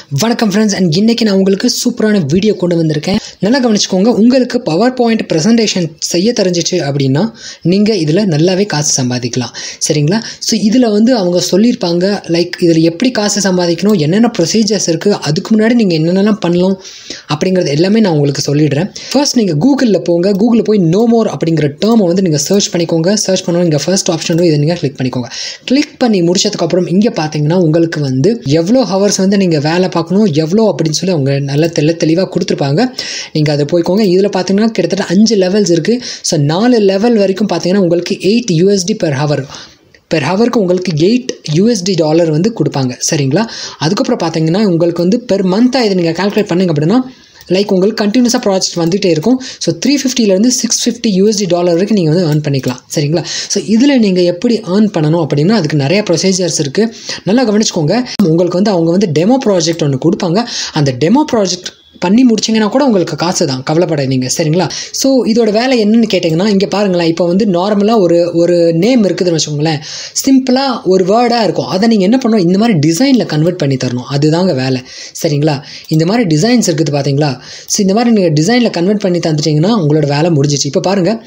வணக்கம் friends and இன்றைக்கி நான் உங்களுக்கு சூப்பரான வீடியோ கொண்டு வந்திருக்கேன் நல்லா கவனிச்சுக்கோங்க உங்களுக்கு பவர் பாயிண்ட் ப்ரெசன்டேஷன் செய்ய தெரிஞ்சிச்சு அப்படின்னா நீங்கள் இதில் நல்லாவே காசு சம்பாதிக்கலாம் சரிங்களா ஸோ இதில் வந்து அவங்க சொல்லியிருப்பாங்க லைக் இதில் எப்படி காசு சம்பாதிக்கணும் என்னென்ன ப்ரொசீஜர்ஸ் இருக்குது அதுக்கு முன்னாடி நீங்கள் என்னென்னலாம் பண்ணலாம் அப்படிங்கிறது எல்லாமே நான் உங்களுக்கு சொல்லிடுறேன் ஃபர்ஸ்ட் நீங்கள் கூகுளில் போங்க கூகுளில் போய் நோ மோர் அப்படிங்கிற டேர்மை வந்து நீங்கள் சர்ச் பண்ணிக்கோங்க சர்ச் பண்ணணும் இங்கே ஃபர்ஸ்ட் ஆப்ஷனும் இதை நீங்கள் கிளிக் பண்ணிக்கோங்க கிளிக் பண்ணி முடிச்சதுக்கப்புறம் இங்கே பார்த்தீங்கன்னா உங்களுக்கு வந்து எவ்வளோ ஹவர்ஸ் வந்து நீங்கள் வேலை பார்க்கணும் எவ்வளோ அப்படின்னு சொல்லி அவங்க நல்ல தெல்ல தெளிவாக கொடுத்துருப்பாங்க நீங்கள் அதை போய்க்கோங்க இதில் பார்த்தீங்கன்னா கிட்டத்தட்ட அஞ்சு லெவல்ஸ் இருக்குது ஸோ நாலு லெவல் வரைக்கும் பார்த்தீங்கன்னா உங்களுக்கு eight USD per hour per ஹவருக்கு உங்களுக்கு எயிட் யூஎஸ்டி டாலர் வந்து கொடுப்பாங்க சரிங்களா அதுக்கப்புறம் பார்த்தீங்கன்னா உங்களுக்கு வந்து பெர் மந்த்தாக இதை நீங்கள் கால்குலேட் பண்ணிங்க அப்படின்னா லைக் உங்களுக்கு கண்டினியூஸாக ப்ராஜெக்ட் வந்துகிட்டே இருக்கும் ஸோ த்ரீ ஃபிஃப்டிலேருந்து சிக்ஸ் ஃபிஃப்டி யூஎஸ்டி டாலர் வரைக்கும் நீங்கள் வந்து ஏர்ன் பண்ணிக்கலாம் சரிங்களா ஸோ இதில் நீங்கள் எப்படி ஏர்ன் பண்ணணும் அப்படின்னா அதுக்கு நிறைய ப்ரொசீஜர்ஸ் இருக்குது நல்லா கவனிச்சுக்கோங்க உங்களுக்கு வந்து அவங்க வந்து டெமோ ப்ராஜெக்ட் ஒன்று கொடுப்பாங்க அந்த டெமோ ப்ராஜெக்ட் பண்ணி முடிச்சிங்கன்னா கூட உங்களுக்கு காசு தான் கவலைப்படாதீங்க சரிங்களா ஸோ இதோட வேலை என்னன்னு கேட்டிங்கன்னா இங்கே பாருங்களேன் இப்போ வந்து நார்மலாக ஒரு ஒரு நேம் இருக்குதுன்னு வச்சுக்கோங்களேன் சிம்பிளாக ஒரு வேர்டாக இருக்கும் அதை நீங்கள் என்ன பண்ணணும் இந்த மாதிரி டிசைனில் கன்வெர்ட் பண்ணி தரணும் அதுதாங்க வேலை சரிங்களா இந்த மாதிரி டிசைன்ஸ் இருக்குது பார்த்தீங்களா ஸோ இந்த மாதிரி நீங்கள் டிசைனில் கன்வெர்ட் பண்ணி தந்துட்டிங்கன்னா உங்களோட வேலை முடிஞ்சிச்சு இப்போ பாருங்கள்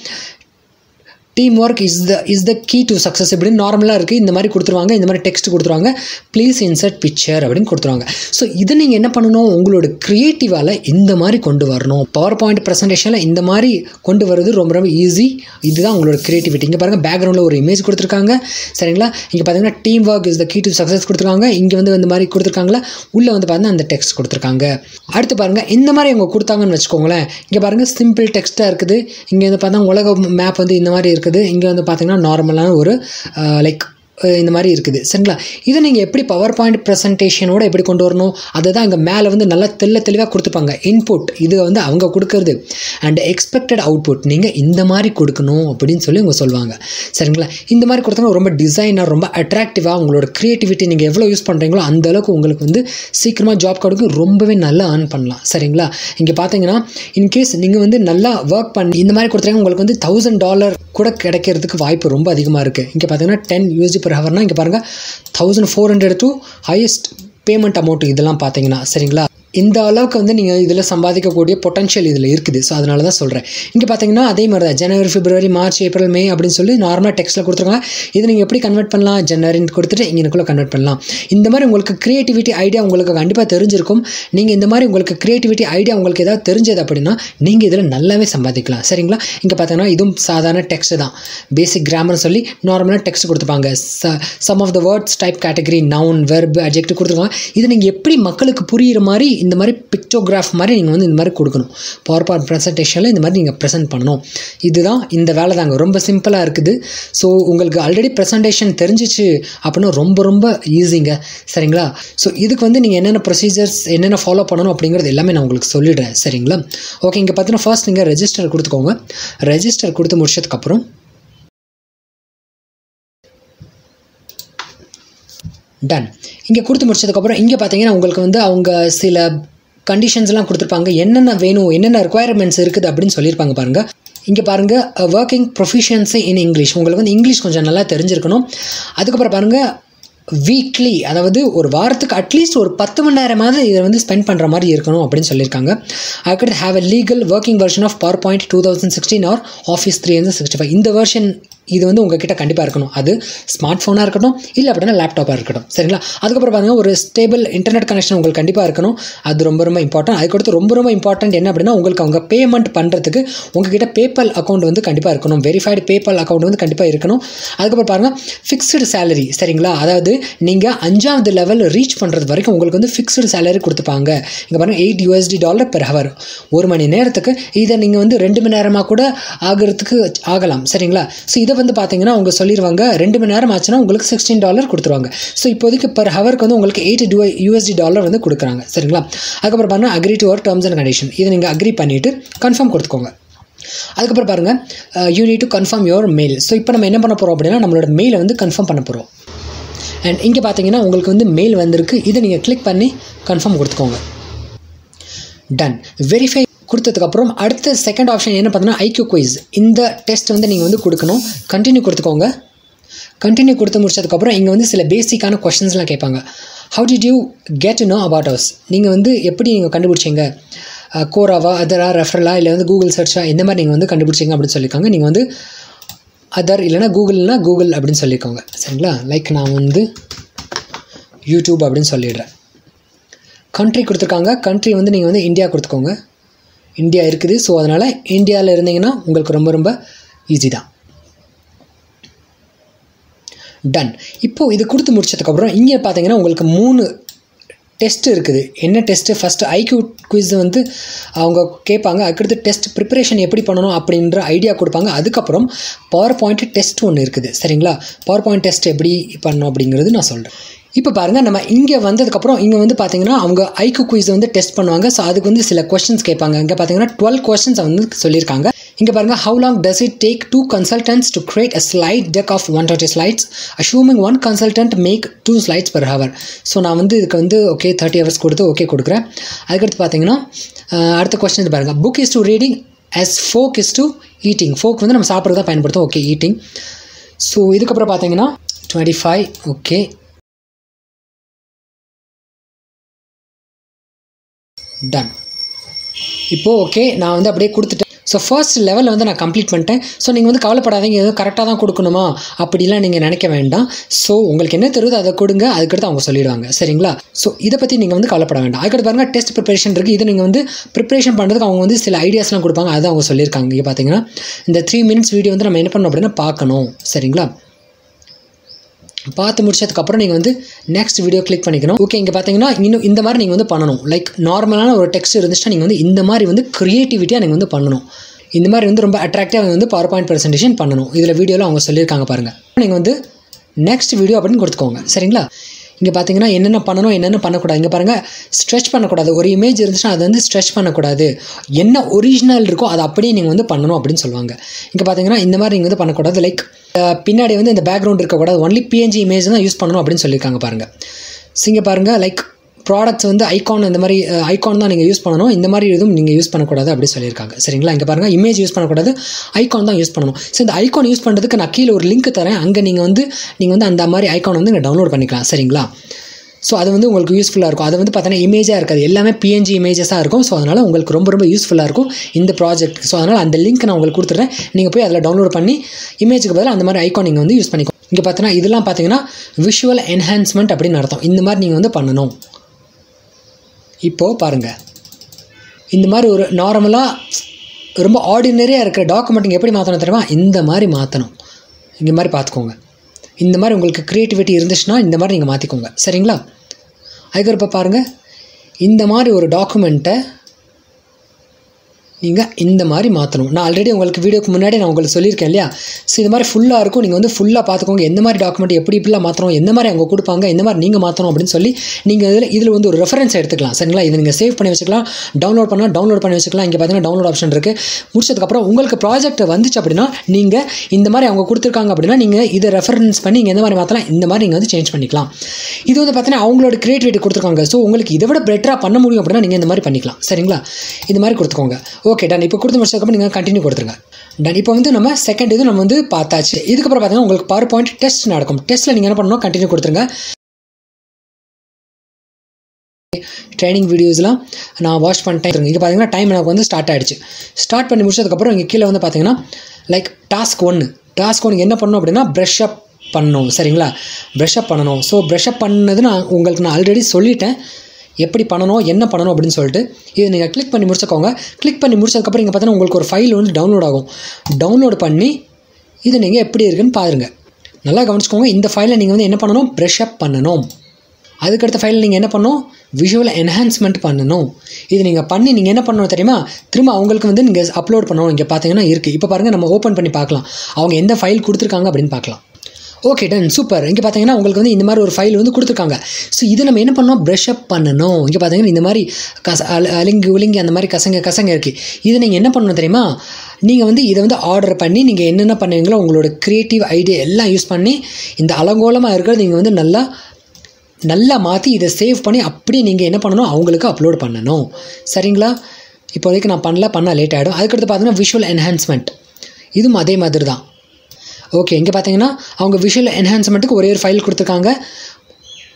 team work is the is the key to success இப்படின்னு நார்மலாக இருக்குது இந்த மாதிரி கொடுத்துருவாங்க இந்த மாதிரி டெக்ஸ்ட் கொடுத்துருவாங்க ப்ளீஸ் இன்சர்ட் பிக்சர் அப்படின்னு கொடுத்துருவாங்க ஸோ இதை நீங்கள் என்ன பண்ணணும் உங்களோட க்ரியேட்டிவால் இந்த மாதிரி கொண்டு வரணும் பவர் பாயிண்ட் ப்ரெசன்டேஷனில் இந்த மாதிரி கொண்டு வரது ரொம்ப ரொம்ப ஈஸி இதுதான் உங்களோட க்ரியேட்டிவிட்டி இங்கே பாருங்கள் பேக்ரவுண்டில் ஒரு இமேஜ் கொடுத்துருக்காங்க சரிங்களா இங்கே பார்த்தீங்கன்னா team work is the key to success கொடுத்துருக்காங்க இங்கே வந்து இந்த மாதிரி கொடுத்துருக்காங்களா உள்ளே வந்து பார்த்தீங்கன்னா அந்த டெக்ஸ்ட் கொடுத்துருக்காங்க அடுத்து பாருங்கள் இந்த மாதிரி அவங்க கொடுத்தாங்கன்னு வச்சுக்கோங்களேன் இங்கே பாருங்கள் சிம்பிள் டெக்ஸ்ட்டாக இருக்குது இங்கே வந்து பார்த்தா உலக மேப் வந்து இந்த மாதிரி இருக்குது இங்கே வந்து பார்த்தீங்கன்னா நார்மலான ஒரு லைக் இந்த மாதிரி இருக்குது சரிங்களா இதை நீங்கள் எப்படி பவர் பாயிண்ட் ப்ரெசன்டேஷனோட எப்படி கொண்டு வரணும் அதுதான் இங்கே மேலே வந்து நல்லா தெல்ல தெளிவாக கொடுத்துப்பாங்க இன்புட் இது வந்து அவங்க கொடுக்கறது அண்ட் எக்ஸ்பெக்டட் அவுட்புட் நீங்கள் இந்த மாதிரி கொடுக்கணும் அப்படின்னு சொல்லி அவங்க சொல்லுவாங்க சரிங்களா இந்த மாதிரி கொடுத்தோன்னா ரொம்ப டிசைனாக ரொம்ப அட்ராக்டிவாக உங்களோட க்ரியேட்டிவிட்டி நீங்கள் எவ்வளோ யூஸ் பண்ணுறீங்களோ அந்த அளவுக்கு உங்களுக்கு வந்து சீக்கிரமாக ஜாப் கிடைக்கும் ரொம்பவே நல்லா ஏர்ன் பண்ணலாம் சரிங்களா இங்கே பார்த்தீங்கன்னா இன்கேஸ் நீங்கள் வந்து நல்லா ஒர்க் பண்ணி இந்த மாதிரி கொடுத்துருங்க உங்களுக்கு வந்து தௌசண்ட் டாலர் கூட கிடைக்கிறதுக்கு வாய்ப்பு ரொம்ப அதிகமாக இருக்குது இங்கே பார்த்தீங்கன்னா டென் யூஎஸ்டி பர் ஹவர்னால் இங்கே பாருங்கள் thousand four hundred to highest payment amount இதெல்லாம் பார்த்தீங்கன்னா சரிங்களா இந்த அளவுக்கு வந்து நீங்கள் இதில் சம்பாதிக்கக்கூடிய பொட்டன்ஷியல் இதில் இருக்குது ஸோ அதனால தான் சொல்கிறேன் இங்கே பார்த்தீங்கன்னா அதே மாதிரி தான் ஜனவரி பிப்ரவரி மார்ச் ஏப்ரல் மே அப்படின்னு சொல்லி நார்மலாக டெக்ஸ்ட்டில் கொடுத்துருக்காங்க இது நீங்கள் எப்படி கன்வெர்ட் பண்ணலாம் ஜனவரின்னு கொடுத்துட்டு இங்கனுக்குள்ளே கன்வெர்ட் பண்ணலாம் இந்த மாதிரி உங்களுக்கு க்ரியேட்டிவிட்டி ஐடியா உங்களுக்கு கண்டிப்பாக தெரிஞ்சிருக்கும் நீங்கள் இந்த மாதிரி உங்களுக்கு க்ரியேட்டிவிட்டி ஐடியா உங்களுக்கு ஏதாவது தெரிஞ்சது அப்படின்னா நீங்கள் இதில் நல்லாவே சம்பாதிக்கலாம் சரிங்களா இங்கே பார்த்தீங்கன்னா இதுவும் சாதாரண டெக்ஸ்ட் தான் பேசிக் கிராமர் சொல்லி நார்மலாக டெக்ஸ்ட் கொடுத்துப்பாங்க some of the words type category noun verb adjective கொடுத்துருக்காங்க இது நீங்கள் எப்படி மக்களுக்கு புரிகிற மாதிரி இந்த மாதிரி பிக்டோகிராஃப் மாதிரி நீங்கள் வந்து இந்த மாதிரி கொடுக்கணும் பவர் பாயிண்ட் ப்ரெசன்டேஷனில் இந்த மாதிரி நீங்கள் ப்ரெசென்ட் பண்ணணும் இதுதான் இந்த வேலை தாங்க ரொம்ப சிம்பிளாக இருக்குது ஸோ உங்களுக்கு ஆல்ரெடி ப்ரெசன்டேஷன் தெரிஞ்சிச்சு அப்படின்னா ரொம்ப ரொம்ப ஈஸிங்க சரிங்களா ஸோ இதுக்கு வந்து நீங்கள் என்னென்ன ப்ரொசீஜர்ஸ் என்னென்ன ஃபாலோ பண்ணணும் அப்படிங்கிறது எல்லாமே நான் உங்களுக்கு சொல்லிடுறேன் சரிங்களா ஓகே இங்கே பார்த்தீங்கன்னா ஃபர்ஸ்ட் நீங்கள் ரெஜிஸ்டர் கொடுத்துக்கோங்க ரெஜிஸ்டர் கொடுத்து முடிச்சதுக்கப்புறம் டன் இங்கே கொடுத்து முடிச்சதுக்கப்புறம் இங்கே பார்த்தீங்கன்னா உங்களுக்கு வந்து அவங்க சில கண்டிஷன்ஸ்லாம் கொடுத்துருப்பாங்க என்னென்ன வேணும் என்னென்ன ரெக்குவயர்மெண்ட்ஸ் இருக்குது அப்படின்னு சொல்லியிருப்பாங்க பாருங்கள் இங்கே பாருங்கள் ஒர்க்கிங் ப்ரொஃபிஷியன்சி இன் இங்கிலீஷ் உங்களுக்கு வந்து இங்கிலீஷ் கொஞ்சம் நல்லா தெரிஞ்சிருக்கணும் அதுக்கப்புறம் பாருங்கள் வீக்லி அதாவது ஒரு வாரத்துக்கு அட்லீஸ்ட் ஒரு பத்து மணி நேரமாவது இதை வந்து ஸ்பெண்ட் பண்ணுற மாதிரி இருக்கணும் அப்படின்னு சொல்லியிருக்காங்க அதுக்கடுத்து have a legal working version of power point two thousand sixteen or office three hundred sixty five இந்த வெர்ஷன் இது வந்து உங்ககிட்ட கண்டிப்பாக இருக்கணும் அது ஸ்மார்ட் ஃபோனாக இருக்கட்டும் இல்லை அப்படின்னா லேப்டாப்பாக இருக்கட்டும் சரிங்களா அதுக்கப்புறம் பாருங்கள் ஒரு ஸ்டேபிள் இன்டர்நெட் கனெக்ஷன் உங்களுக்கு கண்டிப்பாக இருக்கணும் அது ரொம்ப ரொம்ப இம்பார்ட்டன்ட் அதுக்கடுத்து ரொம்ப ரொம்ப இம்பார்ட்டன்ட் என்ன அப்படின்னா உங்களுக்கு அவங்க பேமெண்ட் பண்ணுறதுக்கு உங்ககிட்ட பேப்பல் அக்கௌண்ட் வந்து கண்டிப்பாக இருக்கணும் வெரிஃபைடு பேப்பல் அக்கௌண்ட் வந்து கண்டிப்பாக இருக்கணும் அதுக்கப்புறம் பாருங்கள் ஃபிக்ஸ்டு சேலரி சரிங்களா அதாவது நீங்கள் அஞ்சாவது லெவல் ரீச் பண்ணுறது வரைக்கும் உங்களுக்கு வந்து ஃபிக்ஸ்டு சேலரி கொடுத்துப்பாங்க இங்கே பாருங்கள் eight USD dollar per hour ஒரு மணி நேரத்துக்கு இதை நீங்கள் வந்து ரெண்டு மணி நேரமாக கூட ஆகிறதுக்கு ஆகலாம் சரிங்களா ஸோ இதை வந்து பார்த்தீங்கன்னா அவங்க சொல்லிடுவாங்க ரெண்டு மணி நேரம் ஆச்சுன்னா உங்களுக்கு சிக்ஸ்டீன் டாலர் கொடுத்துருவாங்க ஸோ இப்போதைக்கு பர் ஹவருக்கு வந்து உங்களுக்கு எயிட் டூ யூஎஸ்டி டாலர் வந்து கொடுக்குறாங்க சரிங்களா அதுக்கப்புறம் பாருங்கள் agree to our terms and condition இதை நீங்கள் அக்ரி பண்ணிவிட்டு கன்ஃபார்ம் கொடுத்துக்கோங்க அதுக்கப்புறம் பாருங்கள் you need to confirm your mail so இப்போ நம்ம என்ன பண்ண போகிறோம் அப்படின்னா நம்மளோட மெயிலை வந்து கன்ஃபார்ம் பண்ண போகிறோம் அண்ட் இங்கே பார்த்தீங்கன்னா உங்களுக்கு வந்து மெயில் வந்திருக்கு இதை நீங்கள் கிளிக் பண்ணி கன்ஃபார்ம் கொடுத்துக்கோங்க டன் வெரிஃபை கொடுத்ததுக்கப்புறம் அடுத்த செகண்ட் ஆப்ஷன் என்ன பார்த்தீங்கன்னா ஐக்யூ குயிஸ் இந்த டெஸ்ட் வந்து நீங்கள் வந்து கொடுக்கணும் கண்டினியூ கொடுத்துக்கோங்க கண்டினியூ கொடுத்து முடிச்சதுக்கப்புறம் இங்கே வந்து சில பேசிக்கான கொஷின்ஸ்லாம் கேட்பாங்க how did you get know about us நீங்கள் வந்து எப்படி நீங்கள் கண்டுபிடிச்சீங்க கோராவா அதரா ரெஃபரலா இல்லை வந்து கூகுள் சர்ச்சா இந்த மாதிரி நீங்கள் வந்து கண்டுபிடிச்சிங்க அப்படின்னு சொல்லியிருக்காங்க நீங்கள் வந்து அதர் இல்லைனா கூகுள்னா கூகுள் அப்படின்னு சொல்லியிருக்காங்க சரிங்களா லைக் நான் வந்து யூடியூப் அப்படின்னு சொல்லிடுறேன் கண்ட்ரி கொடுத்துருக்காங்க கண்ட்ரி வந்து நீங்கள் வந்து இந்தியா கொடுத்துக்கோங்க இந்தியா இருக்குது ஸோ அதனால் இந்தியாவில் இருந்தீங்கன்னா உங்களுக்கு ரொம்ப ரொம்ப ஈஸி தான் டன் இப்போது இது கொடுத்து முடிச்சதுக்கப்புறம் இங்கே பார்த்தீங்கன்னா உங்களுக்கு மூணு டெஸ்ட் இருக்குது என்ன டெஸ்ட்டு ஃபஸ்ட்டு ஐக்யூ குவிஸ் வந்து அவங்க கேட்பாங்க அதுக்கடுத்து டெஸ்ட் ப்ரிப்பரேஷன் எப்படி பண்ணணும் அப்படின்ற ஐடியா கொடுப்பாங்க அதுக்கப்புறம் பவர் பாயிண்ட் டெஸ்ட் ஒன்று இருக்குது சரிங்களா பவர் பாயிண்ட் டெஸ்ட் எப்படி பண்ணணும் அப்படிங்கிறது நான் சொல்கிறேன் இப்போ பாருங்கள் நம்ம இங்கே வந்ததுக்கப்புறம் இங்கே வந்து பார்த்தீங்கன்னா அவங்க ஐக்யூ குவிஸ் வந்து டெஸ்ட் பண்ணுவாங்க ஸோ அதுக்கு வந்து சில கொஸ்டின்ஸ் கேட்பாங்க இங்கே பார்த்தீங்கன்னா டுவெல் கொஸ்டின்ஸ் வந்து சொல்லியிருக்காங்க இங்கே பாருங்கள் how long does it take two consultants to create a slide deck of one twenty slides assuming one consultant make two slides per hour so நான் வந்து இதுக்கு வந்து ஓகே தேர்ட்டி ஹவர்ஸ் கொடுத்து ஓகே கொடுக்குறேன் அதுக்கடுத்து பார்த்தீங்கன்னா அடுத்த கொஸ்டின் இது பாருங்கள் book is to reading as fork is to eating fork வந்து நம்ம சாப்பிட்றது தான் பயன்படுத்தும் ஓகே ஈட்டிங் ஸோ இதுக்கப்புறம் பார்த்தீங்கன்னா டுவெண்ட்டி ஃபைவ் ஓகே டன் இப்போது ஓகே நான் வந்து அப்படியே கொடுத்துட்டேன் ஸோ ஃபர்ஸ்ட் லெவலில் வந்து நான் கம்ப்ளீட் பண்ணிட்டேன் ஸோ நீங்கள் வந்து கவலைப்படாதீங்க எதுவும் கரெக்டாக தான் கொடுக்கணுமா அப்படிலாம் நீங்கள் நினைக்க வேண்டாம் ஸோ உங்களுக்கு என்ன தெரியுதோ அதை கொடுங்க அதுக்கடுத்து அவங்க சொல்லிடுவாங்க சரிங்களா ஸோ இதை பற்றி நீங்கள் வந்து கவலைப்பட வேண்டாம் அதுக்கடுத்து பாருங்கள் டெஸ்ட் ப்ரிப்பரேஷன் இருக்குது இது நீங்கள் வந்து ப்ரிப்பரேஷன் பண்ணுறதுக்கு அவங்க வந்து சில ஐடியாஸ்லாம் கொடுப்பாங்க அதை அவங்க சொல்லியிருக்காங்க இங்கே பார்த்தீங்கன்னா இந்த த்ரீ மினிட்ஸ் வீடியோ வந்து நம்ம என்ன பண்ணணும் அப்படின்னா பார்க்கணும் சரிங்களா பார்த்து முடிச்சதுக்கப்புறம் நீங்கள் வந்து நெக்ஸ்ட் வீடியோ கிளிக் பண்ணிக்கணும் ஓகே இங்கே பார்த்தீங்கன்னா இன்னும் இந்த மாதிரி நீங்கள் வந்து பண்ணணும் லைக் நார்மலான ஒரு டெக்ஸ்ட் இருந்துச்சுன்னா நீங்கள் வந்து இந்த மாதிரி வந்து க்ரியேட்டிவிட்டியாக நீங்கள் வந்து பண்ணணும் இந்த மாதிரி வந்து ரொம்ப அட்ராக்டிவாக வந்து பவர் பாயிண்ட் ப்ரெசன்டேஷன் பண்ணணும் இதில் வீடியோவில் அவங்க சொல்லியிருக்காங்க பாருங்கள் நீங்கள் வந்து நெக்ஸ்ட் வீடியோ அப்படின்னு கொடுத்துக்கோங்க சரிங்களா இங்கே பார்த்தீங்கன்னா என்னென்ன பண்ணணும் என்னென்ன பண்ணக்கூடாது இங்கே பாருங்கள் ஸ்ட்ரெச் பண்ணக்கூடாது ஒரு இமேஜ் இருந்துச்சுன்னா அதை வந்து ஸ்ட்ரெச் பண்ணக்கூடாது என்ன ஒரிஜினல் இருக்கோ அதை அப்படியே நீங்கள் வந்து பண்ணணும் அப்படின்னு சொல்லுவாங்க இங்கே பார்த்தீங்கன்னா இந்த மாதிரி நீங்கள் வந்து பண்ணக்கூடாது லைக் பின்னாடி வந்து இந்த பேக்ரவுண்ட் இருக்கக்கூடாது ஒன்லி பிஎன்ஜி இமேஜ் தான் யூஸ் பண்ணணும் அப்படின்னு சொல்லியிருக்காங்க பாருங்கள் ஸோ இங்கே பாருங்கள் லைக் ப்ராடக்ட்ஸ் வந்து ஐகான் இந்த மாதிரி ஐகான் தான் நீங்கள் யூஸ் பண்ணணும் இந்த மாதிரி எதுவும் நீங்கள் யூஸ் பண்ணக்கூடாது அப்படி சொல்லியிருக்காங்க சரிங்களா இங்கே பாருங்கள் இமேஜ் யூஸ் பண்ணக்கூடாது ஐகான் தான் யூஸ் பண்ணணும் ஸோ இந்த ஐகான் யூஸ் பண்ணுறதுக்கு நான் கீழே ஒரு லிங்க் தரேன் அங்கே நீங்கள் வந்து நீங்கள் வந்து அந்த மாதிரி ஐகான் வந்து நீங்கள் டவுன்லோட் பண்ணிக்கலாம் சரிங்களா ஸோ அது வந்து உங்களுக்கு யூஸ்ஃபுல்லாக இருக்கும் அது வந்து பார்த்தீங்கன்னா இமேஜாக இருக்காது எல்லாமே பிஎன்ஜி இமேஜஸாக இருக்கும் ஸோ அதனால் உங்களுக்கு ரொம்ப ரொம்ப யூஸ்ஃபுல்லாக இருக்கும் இந்த ப்ராஜெக்ட் ஸோ அதனால் அந்த லிங்க் நான் உங்களுக்கு கொடுத்துட்றேன் நீங்கள் போய் அதில் டவுன்லோட் பண்ணி இமேஜுக்கு பதிலாக அந்த மாதிரி ஐகான் நீங்கள் வந்து யூஸ் பண்ணிக்கோ இங்கே பார்த்தீங்கன்னா இதெல்லாம் பார்த்தீங்கன்னா விஷுவல் என்ஹான்ஸ்மெண்ட் அப்படின்னு அர்த்தம் இந்த மாதிரி நீங்கள் வந்து பண்ணணும் இப்போது பாருங்கள் இந்த மாதிரி ஒரு நார்மலாக ரொம்ப ஆர்டினரியாக இருக்கிற டாக்குமெண்ட்டிங் எப்படி மாற்றணும் தெரியுமா இந்த மாதிரி மாற்றணும் இந்த மாதிரி பார்த்துக்கோங்க இந்த மாதிரி உங்களுக்கு க்ரியேட்டிவிட்டி இருந்துச்சுன்னா இந்த மாதிரி நீங்கள் மாற்றிக்கோங்க சரிங்களா அதுக்கப்புறம் இப்போ பாருங்கள் இந்த மாதிரி ஒரு டாக்குமெண்ட்டை நீங்கள் இந்த மாதிரி மாற்றணும் நான் ஆல்ரெடி உங்களுக்கு வீடியோக்கு முன்னாடி நான் உங்களுக்கு சொல்லியிருக்கேன் இல்லையா ஸோ இது மாதிரி ஃபுல்லாக இருக்கும் நீங்கள் வந்து ஃபுல்லாக பார்த்துக்கோங்க எந்த மாதிரி டாக்குமெண்ட் எப்படி இப்படிலாம் மாற்றணும் எந்த மாதிரி அவங்க கொடுப்பாங்க எந்த மாதிரி நீங்கள் மாற்றணும் அப்படின்னு சொல்லி நீங்கள் இதில் இதில் வந்து ஒரு ரெஃபரன்ஸ் எடுத்துக்கலாம் சரிங்களா இதை நீங்கள் சேவ் பண்ணி வச்சுக்கலாம் டவுன்லோட் பண்ணால் டவுன்லோட் பண்ணி வச்சுக்கலாம் இங்கே பார்த்தீங்கன்னா டவுன்லோட் ஆப்ஷன் இருக்குது முடிச்சதுக்கப்புறம் உங்களுக்கு ப்ராஜெக்ட் வந்துச்சு அப்படின்னா நீங்கள் இந்த மாதிரி அவங்க கொடுத்துருக்காங்க அப்படின்னா நீங்கள் இதை ரெஃபரன்ஸ் பண்ணி நீங்கள் எந்த மாதிரி மாற்றலாம் இந்த மாதிரி நீங்கள் வந்து சேஞ்ச் பண்ணிக்கலாம் இது வந்து பார்த்தீங்கன்னா அவங்களோட க்ரியேட்டிவிட்டி கொடுத்துருக்காங்க ஸோ உங்களுக்கு இதை விட பெட்டராக பண்ண முடியும் அப்படின்னா நீங்கள் இந்த மாதிரி பண்ணிக்கலாம் சரிங்களா இந்த மாதிரி கொடுத்துக்கோங்க ஓகே டன் இப்போ கொடுத்து முடிச்சதுக்கப்புறம் நீங்கள் கண்டினியூ கொடுத்துருங்க டன் இப்போ வந்து நம்ம செகண்ட் இது நம்ம வந்து பார்த்தாச்சு இதுக்கப்புறம் பார்த்தீங்கன்னா உங்களுக்கு பவர் பாயிண்ட் டெஸ்ட் நடக்கும் டெஸ்ட்டில் நீங்கள் என்ன பண்ணணும் கண்டினியூ கொடுத்துருங்க ட்ரைனிங் வீடியோஸ்லாம் நான் வாட்ச் பண்ணிட்டேன் இங்கே பார்த்தீங்கன்னா டைம் எனக்கு வந்து ஸ்டார்ட் ஆகிடுச்சு ஸ்டார்ட் பண்ணி முடிச்சதுக்கப்புறம் இங்கே கீழே வந்து பார்த்தீங்கன்னா லைக் டாஸ்க் ஒன்று டாஸ்க் ஒன்று என்ன பண்ணணும் அப்படின்னா ப்ரஷ் அப் பண்ணணும் சரிங்களா ப்ரஷ் அப் பண்ணணும் ஸோ ப்ரஷ் அப் பண்ணது நான் உங்களுக்கு நான் ஆல்ரெடி சொல்லிட்டேன் எப்படி பண்ணணும் என்ன பண்ணணும் அப்படின்னு சொல்லிட்டு இதை நீங்கள் கிளிக் பண்ணி முடிச்சுக்கோங்க கிளிக் பண்ணி முடிச்சதுக்கப்புறம் இங்கே பார்த்தீங்கன்னா உங்களுக்கு ஒரு ஃபைல் வந்து டவுன்லோட் ஆகும் டவுன்லோட் பண்ணி இது நீங்கள் எப்படி இருக்குன்னு பாருங்கள் நல்லா கவனிச்சுக்கோங்க இந்த ஃபைலை நீங்கள் வந்து என்ன பண்ணணும் ப்ரஷ் அப் பண்ணணும் அதுக்கடுத்த ஃபைலில் நீங்கள் என்ன பண்ணணும் விஷுவல் என்ஹான்ஸ்மெண்ட் பண்ணணும் இது நீங்கள் பண்ணி நீங்கள் என்ன பண்ணணும் தெரியுமா திரும்ப அவங்களுக்கு வந்து நீங்கள் அப்லோட் பண்ணணும் இங்கே பார்த்தீங்கன்னா இருக்குது இப்போ பாருங்கள் நம்ம ஓப்பன் பண்ணி பார்க்கலாம் அவங்க எந்த ஃபைல் கொடுத்துருக்காங்க அப்படின்னு பார்க்கலாம் ஓகே டன் சூப்பர் இங்கே பார்த்தீங்கன்னா உங்களுக்கு வந்து இந்த மாதிரி ஒரு ஃபைல் வந்து கொடுத்துருக்காங்க ஸோ இதை நம்ம என்ன பண்ணோம் ப்ரஷ் அப் பண்ணணும் இங்கே பார்த்தீங்கன்னா இந்த மாதிரி கச அல- அலிங்கி உலிங்கி அந்த மாதிரி கசங்க கசங்க இருக்குது இதை நீங்கள் என்ன பண்ணணும் தெரியுமா நீங்கள் வந்து இதை வந்து ஆர்டர் பண்ணி நீங்கள் என்னென்ன பண்ணுவீங்களோ உங்களோட க்ரியேட்டிவ் ஐடியா எல்லாம் யூஸ் பண்ணி இந்த அலங்கோலமாக இருக்கிறது நீங்கள் வந்து நல்லா நல்லா மாற்றி இதை சேவ் பண்ணி அப்படியே நீங்கள் என்ன பண்ணணும் அவங்களுக்கு அப்லோட் பண்ணணும் சரிங்களா இப்போதைக்கு நான் பண்ணல பண்ணால் லேட் ஆகிடும் அதுக்கடுத்து பார்த்தீங்கன்னா விஷுவல் என்ஹான்ஸ்மெண்ட் இதுவும் அதே மாதிரி தான் ஓகே இங்கே பார்த்தீங்கன்னா அவங்க விஷுவல் என்ஹான்ஸ்மெண்ட்டுக்கு ஒரே ஒரு ஃபைல் கொடுத்துருக்காங்க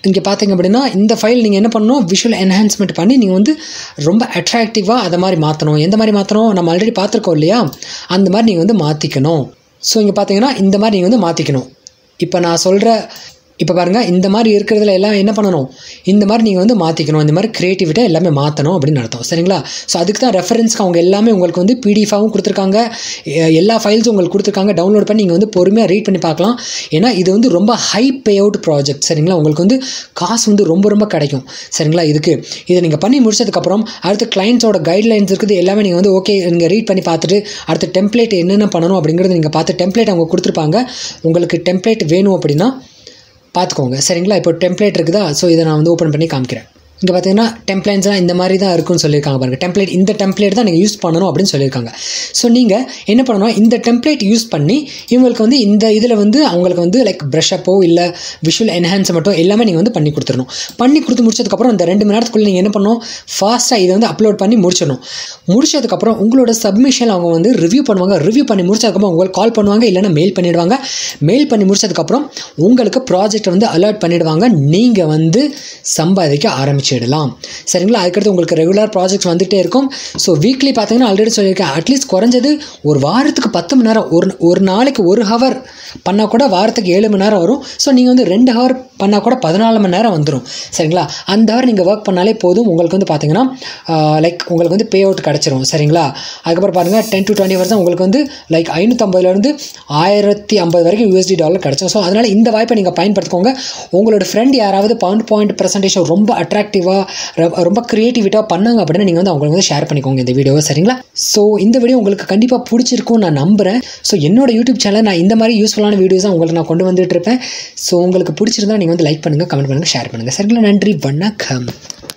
இங்கே பார்த்தீங்க அப்படின்னா இந்த ஃபைல் நீங்கள் என்ன பண்ணணும் விஷுவல் என்ஹான்ஸ்மெண்ட் பண்ணி நீங்கள் வந்து ரொம்ப அட்ராக்டிவாக அதை மாதிரி மாற்றணும் எந்த மாதிரி மாற்றணும் நம்ம ஆல்ரெடி பார்த்துருக்கோம் இல்லையா அந்த மாதிரி நீங்கள் வந்து மாற்றிக்கணும் ஸோ இங்கே பார்த்தீங்கன்னா இந்த மாதிரி நீங்கள் வந்து மாற்றிக்கணும் இப்போ நான் சொல்கிற இப்போ பாருங்கள் இந்த மாதிரி இருக்கிறதுல எல்லாம் என்ன பண்ணணும் இந்த மாதிரி நீங்கள் வந்து மாற்றிக்கணும் இந்த மாதிரி க்ரியேட்டிவிட்டியாக எல்லாமே மாற்றணும் அப்படின்னு அர்த்தம் சரிங்களா ஸோ அதுக்கு தான் ரெஃபரன்ஸ்க்கு அவங்க எல்லாமே உங்களுக்கு வந்து பிடிஎஃபாகவும் கொடுத்துருக்காங்க எ- எல்லா ஃபைல்ஸும் உங்களுக்கு கொடுத்துருக்காங்க டவுன்லோட் பண்ணி நீங்கள் வந்து பொறுமையாக ரீட் பண்ணி பார்க்கலாம் ஏன்னா இது வந்து ரொம்ப ஹை பே அவுட் ப்ராஜெக்ட் சரிங்களா உங்களுக்கு வந்து காசு வந்து ரொம்ப ரொம்ப கிடைக்கும் சரிங்களா இதுக்கு இதை நீங்கள் பண்ணி முடிச்சதுக்கப்புறம் அடுத்து கிளைண்ட்ஸோட கைட்லைன்ஸ் இருக்குது எல்லாமே நீங்கள் வந்து ஓகே நீங்கள் ரீட் பண்ணி பார்த்துட்டு அடுத்து டெம்ப்ளேட் என்னென்ன பண்ணணும் அப்படிங்கிறது நீங்கள் பார்த்து டெம்ப்ளேட் அவங்க கொடுத்துருப்பாங்க உங்களுக்கு டெம்ப்ளேட் வேணும் அப்படின்னா பார்த்துக்கோங்க சரிங்களா இப்போ டெம்ப்ளேட் இருக்குதா ஸோ இதை நான் வந்து ஓப்பன் பண்ணி காமிக்கிறேன் இங்கே பார்த்தீங்கன்னா டெம்ப்ளேட்ஸ்லாம் இந்த மாதிரி தான் இருக்குன்னு சொல்லியிருக்காங்க பாருங்கள் டெம்ப்ளேட் இந்த டெம்ப்ளேட் தான் நீங்கள் யூஸ் பண்ணணும் அப்படின்னு சொல்லியிருக்காங்க ஸோ நீங்கள் என்ன பண்ணணும் இந்த டெம்ப்ளேட் யூஸ் பண்ணி இவங்களுக்கு வந்து இந்த இதில் வந்து அவங்களுக்கு வந்து லைக் ப்ரஷ்அப்போ இல்லை விஷுவல் என்ஹான்ஸ் மட்டும் எல்லாமே நீங்கள் வந்து பண்ணி கொடுத்துடணும் பண்ணி கொடுத்து முடிச்சதுக்கப்புறம் இந்த ரெண்டு மணி நேரத்துக்குள்ளே நீங்கள் என்ன பண்ணணும் ஃபாஸ்ட்டாக இதை வந்து அப்லோட் பண்ணி முடிச்சிடணும் முடிச்சதுக்கப்புறம் உங்களோட சப்மிஷன் அவங்க வந்து ரிவ்யூ பண்ணுவாங்க ரிவ்யூ பண்ணி முடிச்சதுக்கப்புறம் உங்களுக்கு கால் பண்ணுவாங்க இல்லைன்னா மெயில் பண்ணிடுவாங்க மெயில் பண்ணி முடிச்சதுக்கப்புறம் உங்களுக்கு ப்ராஜெக்ட் வந்து அலர்ட் பண்ணிடுவாங்க நீங்கள் வந்து சம்பாதிக்க ஆரம்பிச்சிடலாம் சரிங்களா அதுக்கடுத்து உங்களுக்கு ரெகுலர் ப்ராஜெக்ட்ஸ் வந்துகிட்டே இருக்கும் ஸோ வீக்லி பார்த்தீங்கன்னா ஆல்ரெடி சொல்லியிருக்கேன் அட்லீஸ்ட் குறைஞ்சது ஒரு வாரத்துக்கு பத்து மணி நேரம் ஒரு ஒரு நாளைக்கு ஒரு ஹவர் பண்ணால் கூட வாரத்துக்கு ஏழு மணி நேரம் வரும் ஸோ நீங்கள் வந்து ரெண்டு ஹவர் பண்ணால் கூட பதினாலு மணி நேரம் வந்துடும் சரிங்களா அந்த ஹவர் நீங்கள் ஒர்க் பண்ணாலே போதும் உங்களுக்கு வந்து பார்த்தீங்கன்னா லைக் உங்களுக்கு வந்து பே அவுட் கிடச்சிரும் சரிங்களா அதுக்கப்புறம் பாருங்கள் டென் டு டுவெண்ட்டி ஹவர்ஸ் உங்களுக்கு வந்து லைக் ஐநூற்றம்பதுலேருந்து ஆயிரத்தி ஐம்பது வரைக்கும் யூஎஸ்டி டாலர் கிடச்சிரும் ஸோ அதனால் இந்த வாய்ப்பை நீங்கள் பயன்படுத்திக்கோங்க உங்களோட ஃப்ரெண்ட் யாராவது பவுண்ட் பாயிண்ட் ப்ரெசன்டேஷன் ரொம்ப அட்ராக்டிவாக ரொம்ப க்ரியேட்டிவிட்டாக பண்ணாங்க அப்படின்னா நீங்கள் வந்து அவங்களுக்கு வந்து ஷேர் பண்ணிக்கோங்க இந்த வீடியோவை சரிங்களா ஸோ இந்த வீடியோ உங்களுக்கு கண்டிப்பாக பிடிச்சிருக்கும்னு நான் நம்புகிறேன் ஸோ என்னோட யூடியூப் சேனல் நான் இந்த மாதிரி யூஸ்ஃபுல்லான வீடியோஸ் தான் உங்களுக்கு நான் கொண்டு வந்துட்டு இருப்பேன் ஸோ உங்களுக்கு பிடிச்சிருந்தா நீங்கள் வந்து லைக் பண்ணுங்கள் கமெண்ட் பண்ணுங்கள் ஷேர் பண்ணுங்கள் சரிங்களா நன்றி வணக்கம்